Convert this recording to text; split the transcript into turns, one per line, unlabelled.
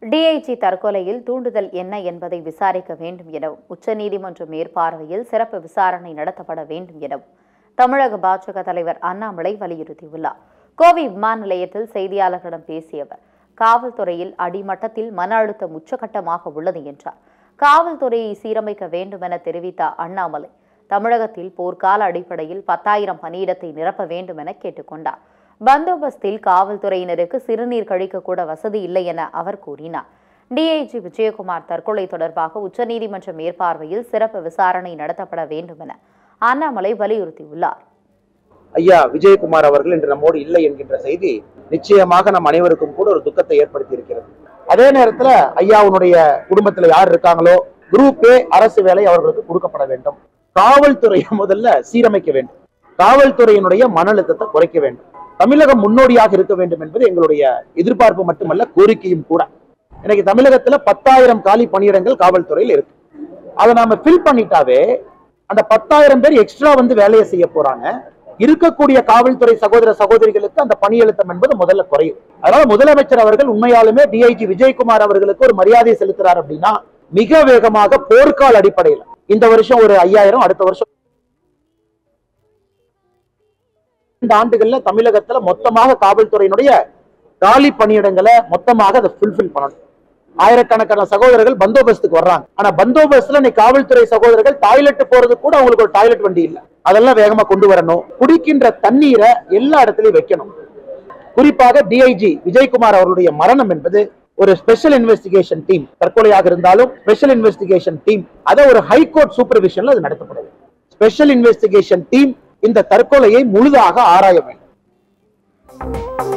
DIG தற்கொலையில் தூண்டுதல் என்ன என்பதை விசாரிக்க வேண்டும் எனவும் உச்சநீதிமன்ற மேற்பார்வையில் சிறப்பு விசாரணை நடத்தப்பட வேண்டும் எனவும் தமிழக பாஜக தலைவர் அண்ணாமலை வலியுறுத்தியுள்ளார் கோவை விமான நிலையத்தில் செய்தியாளர்களிடம் பேசிய அவர் காவல்துறையில் அடிமட்டத்தில் மன அழுத்தம் உச்சகட்டமாக உள்ளது என்றார் காவல்துறையை சீரமைக்க வேண்டும் என தெரிவித்த அண்ணாமலை தமிழகத்தில் போர்க்கால அடிப்படையில் பத்தாயிரம் பணியிடத்தை நிரப்ப வேண்டும் என கேட்டுக்கொண்டார் பந்தோபஸ்தில் காவல்துறையினருக்கு சிறுநீர் கழிக்க கூட வசதி இல்லை என அவர் கூறினார் டிஐஜி விஜயகுமார் தற்கொலை தொடர்பாக உச்சநீதிமன்ற மேற்பார்வையில் சிறப்பு விசாரணை நடத்தப்பட வேண்டும் என அண்ணாமலை வலியுறுத்தியுள்ளார்
ஐயா விஜயகுமார் அவர்கள் இன்று நம்மோடு இல்லை என்கின்ற செய்தி நிச்சயமாக நம் அனைவருக்கும் கூட ஒரு துக்கத்தை ஏற்படுத்தி இருக்கிறது அதே நேரத்துல ஐயாவுடைய குடும்பத்துல யார் இருக்காங்களோ குரூப் ஏ அரசு வேலை அவர்களுக்கு கொடுக்கப்பட வேண்டும் காவல்துறையை முதல்ல சீரமைக்க வேண்டும் காவல்துறையினுடைய மன அழுத்தத்தை குறைக்க வேண்டும் தமிழகம் முன்னோடியாக இருக்க வேண்டும் என்பது எங்களுடைய எதிர்பார்ப்பு மட்டுமல்ல கோரிக்கையும் கூட இன்னைக்கு தமிழகத்துல பத்தாயிரம் காலி பணியிடங்கள் காவல்துறையில் இருக்கு அதை நாம ஃபில் பண்ணிட்டாவே அந்த பத்தாயிரம் பேர் எக்ஸ்ட்ரா வந்து வேலையை செய்ய போறாங்க இருக்கக்கூடிய காவல்துறை சகோதர சகோதரிகளுக்கு அந்த பணி அழுத்தம் என்பது முதல்ல குறையும் அதனால முதலமைச்சர் அவர்கள் உண்மையாலுமே டிஐஜி விஜயகுமார் அவர்களுக்கு ஒரு மரியாதை செலுத்துறார் அப்படின்னா மிக வேகமாக போர்க்கால அடிப்படையில் இந்த வருஷம் ஒரு ஐயாயிரம் அடுத்த வருஷம் இந்த ஆண்டுகள்ல தமிழகத்துல மொத்தமாக காவல்துறையினுடைய காலி பணியிடங்களை மொத்தமாக அதை ஃபுல்ஃபில் பண்ணணும் ஆயிரக்கணக்கான சகோதரர்கள் பந்தோபஸ்துக்கு வர்றாங்க ஆனா பந்தோபஸ்துல இன்னைக்கு காவல்துறை சகோதரர்கள் டாய்லெட் போறது கூட அவங்களுக்கு ஒரு டாய்லெட் வண்டி இல்ல அதெல்லாம் வேகமா கொண்டு வரணும் குடிக்கின்ற தண்ணீரை எல்லா இடத்துலயும் வைக்கணும் குறிப்பாக டிஐஜி விஜயகுமார் அவர்களுடைய மரணம் என்பது ஒரு ஸ்பெஷல் இன்வெஸ்டிகேஷன் டீம் தற்கொலையாக இருந்தாலும் ஸ்பெஷல் இன்வெஸ்டிகேஷன் டீம் அதை ஒரு ஹைகோர்ட் சூப்பர்விஷன்ல அது நடத்தப்படுது ஸ்பெஷல் இன்வெஸ்டிகேஷன் டீம் இந்த தற்கொலையை முழுதாக ஆராய வேண்டும்